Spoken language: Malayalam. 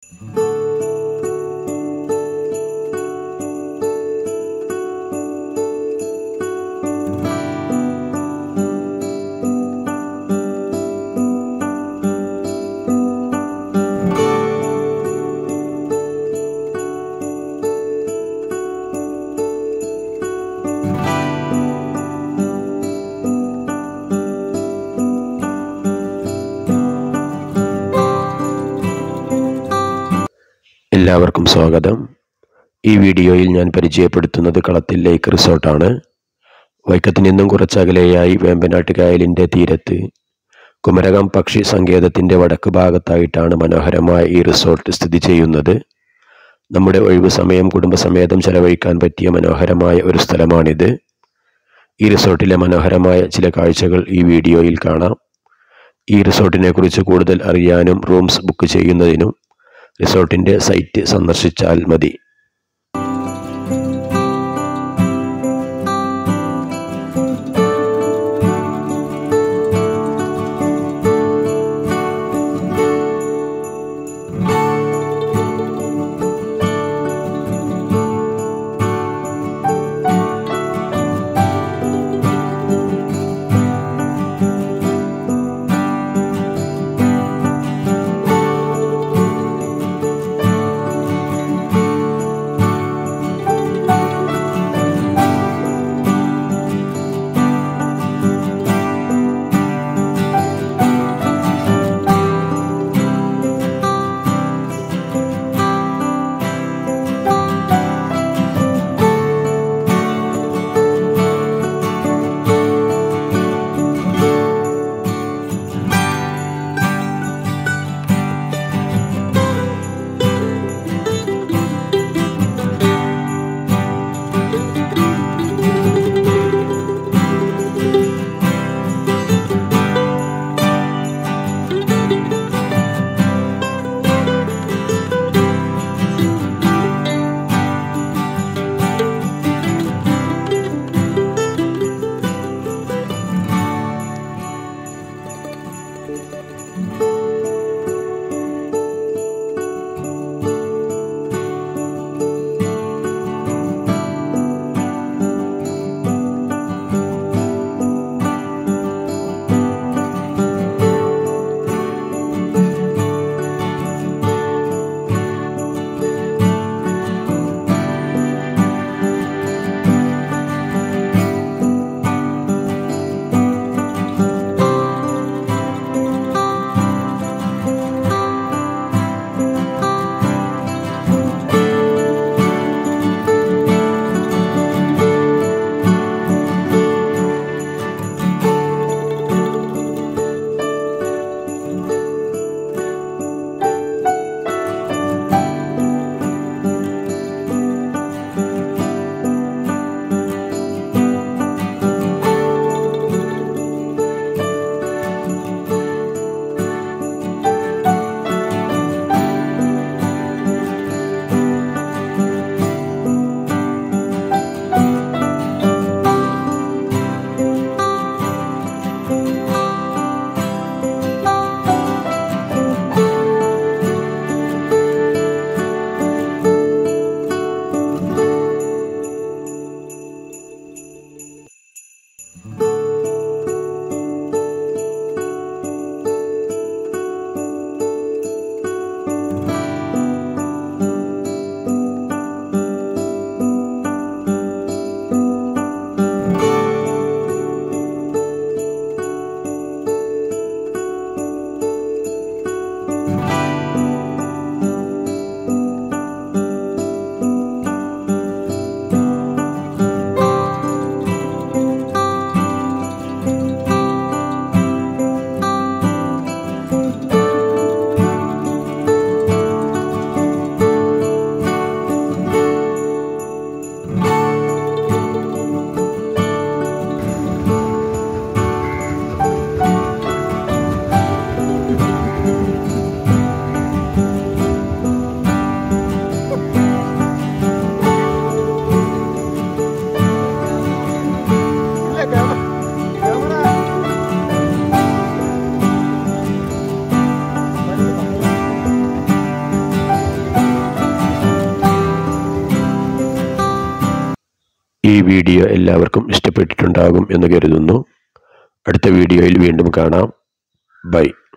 എല്ലാവർക്കും സ്വാഗതം ഈ വീഡിയോയിൽ ഞാൻ പരിചയപ്പെടുത്തുന്നത് കളത്തിൽ ലേക്ക് റിസോർട്ടാണ് വൈക്കത്ത് നിന്നും കുറച്ചകലെയായി വേമ്പനാട്ട് കായലിൻ്റെ തീരത്ത് കുമരകം പക്ഷി സങ്കേതത്തിൻ്റെ വടക്ക് ഭാഗത്തായിട്ടാണ് മനോഹരമായ ഈ റിസോർട്ട് സ്ഥിതി ചെയ്യുന്നത് നമ്മുടെ ഒഴിവു സമയം കുടുംബസമേതം ചെലവഴിക്കാൻ പറ്റിയ മനോഹരമായ ഒരു സ്ഥലമാണിത് ഈ റിസോർട്ടിലെ മനോഹരമായ ചില കാഴ്ചകൾ ഈ വീഡിയോയിൽ കാണാം ഈ റിസോർട്ടിനെ കുറിച്ച് കൂടുതൽ അറിയാനും റൂംസ് ബുക്ക് ചെയ്യുന്നതിനും റിസോർട്ടിൻ്റെ സൈറ്റ് സന്ദർശിച്ചാൽ മതി ഈ വീഡിയോ എല്ലാവർക്കും ഇഷ്ടപ്പെട്ടിട്ടുണ്ടാകും എന്ന് കരുതുന്നു അടുത്ത വീഡിയോയിൽ വീണ്ടും കാണാം ബൈ